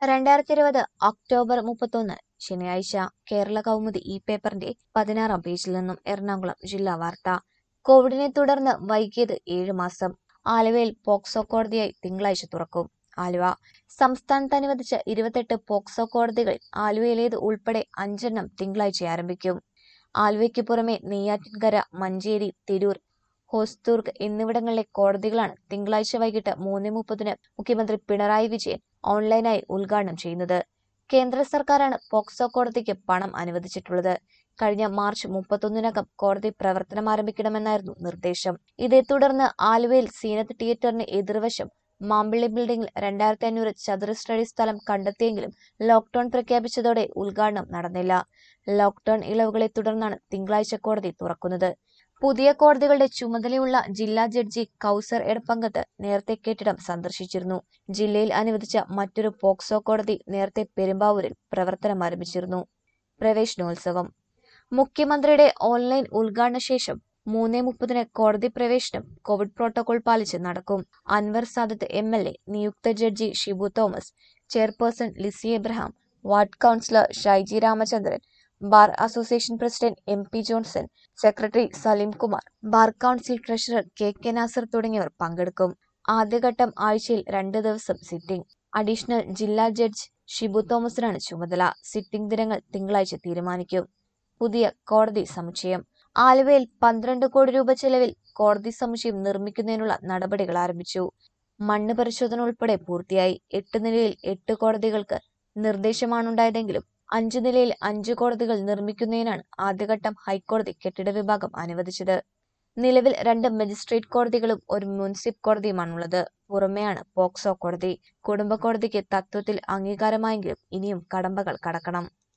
രണ്ടായിരത്തി ഇരുപത് ഒക്ടോബർ മുപ്പത്തൊന്ന് ശനിയാഴ്ച കേരള കൗമുദി ഈ പേപ്പറിന്റെ പതിനാറാം പേജിൽ നിന്നും എറണാകുളം ജില്ലാ വാർത്ത കോവിഡിനെ തുടർന്ന് വൈകിയത് ഏഴ് മാസം ആലുവയിൽ പോക്സോ കോടതിയായി തിങ്കളാഴ്ച തുറക്കും ആലുവ സംസ്ഥാനത്ത് അനുവദിച്ച ഇരുപത്തെട്ട് പോക്സോ കോടതികളിൽ ആലുവയിലേത് ഉൾപ്പെടെ അഞ്ചെണ്ണം തിങ്കളാഴ്ച ആരംഭിക്കും ആലുവയ്ക്ക് പുറമെ നെയ്യാറ്റിൻകര മഞ്ചേരി തിരൂർ ഹോസ്ദുർഗ് എന്നിവിടങ്ങളിലെ കോടതികളാണ് തിങ്കളാഴ്ച വൈകിട്ട് മൂന്ന് മുപ്പതിന് മുഖ്യമന്ത്രി പിണറായി വിജയൻ ഓൺലൈനായി ഉദ്ഘാടനം ചെയ്യുന്നത് കേന്ദ്ര സർക്കാരാണ് പോക്സോ കോടതിക്ക് പണം അനുവദിച്ചിട്ടുള്ളത് കഴിഞ്ഞ മാർച്ച് മുപ്പത്തൊന്നിനകം കോടതി പ്രവർത്തനം ആരംഭിക്കണമെന്നായിരുന്നു നിർദ്ദേശം ഇതേ തുടർന്ന് ആലുവയിൽ സീനത്ത് തിയേറ്ററിന് എതിർവശം മാമ്പിള്ളി ബിൽഡിംഗിൽ രണ്ടായിരത്തി അഞ്ഞൂറ് ചതുരശ്രടി സ്ഥലം കണ്ടെത്തിയെങ്കിലും ലോക്ഡൌൺ പ്രഖ്യാപിച്ചതോടെ ഉദ്ഘാടനം നടന്നില്ല ലോക്ഡൌൺ ഇളവുകളെ തുടർന്നാണ് തിങ്കളാഴ്ച കോടതി തുറക്കുന്നത് പുതിയ കോടതികളുടെ ചുമതലയുള്ള ജില്ലാ ജഡ്ജി കൗസർ എടപ്പങ്കത്ത് നേരത്തെ കെട്ടിടം സന്ദർശിച്ചിരുന്നു ജില്ലയിൽ അനുവദിച്ച മറ്റൊരു പോക്സോ കോടതി നേരത്തെ പെരുമ്പാവൂരിൽ പ്രവർത്തനം ആരംഭിച്ചിരുന്നു പ്രവേശനോത്സവം മുഖ്യമന്ത്രിയുടെ ഓൺലൈൻ ഉദ്ഘാടന ശേഷം മൂന്നേ മുപ്പതിന് കോടതി പ്രവേശനം കോവിഡ് പ്രോട്ടോകോൾ പാലിച്ച് നടക്കും Anwar Sadath M L A നിയുക്ത judge Shibu Thomas chairperson Lissy Abraham ward councillor Shyji Ramachandran bar association president M P Johnson secretary Saleem Kumar bar council treasurer K K Nasar തുടങ്ങിയവർ പങ്കെടുക്കും ആദ്യഘട്ടം ആഴ്ചയിൽ രണ്ട് ദിവസം സിറ്റിംഗ് അഡീഷണൽ ജില്ലാ ജഡ്ജ് ഷിബു തോമസിനാണ് ചുമതല സിറ്റിംഗ് ദിനങ്ങൾ തിങ്കളാഴ്ച തീരുമാനിക്കും പുതിയ കോടതി സമുച്ചയം ആലുവയിൽ പന്ത്രണ്ട് കോടി രൂപ ചെലവിൽ കോടതി സമുച്ചയം നിർമ്മിക്കുന്നതിനുള്ള നടപടികൾ ആരംഭിച്ചു മണ്ണ് പരിശോധന ഉൾപ്പെടെ പൂർത്തിയായി എട്ട് നിലയിൽ എട്ട് കോടതികൾക്ക് നിർദ്ദേശമാണുണ്ടായതെങ്കിലും അഞ്ചു നിലയിൽ അഞ്ചു കോടതികൾ നിർമ്മിക്കുന്നതിനാണ് ആദ്യഘട്ടം ഹൈക്കോടതി കെട്ടിട വിഭാഗം അനുവദിച്ചത് നിലവിൽ രണ്ട് മജിസ്ട്രേറ്റ് കോടതികളും ഒരു മുൻസിഫ് കോടതിയുമാണുള്ളത് പുറമെയാണ് പോക്സോ കോടതി കുടുംബ കോടതിക്ക് തത്വത്തിൽ അംഗീകാരമായെങ്കിലും ഇനിയും കടമ്പകൾ കടക്കണം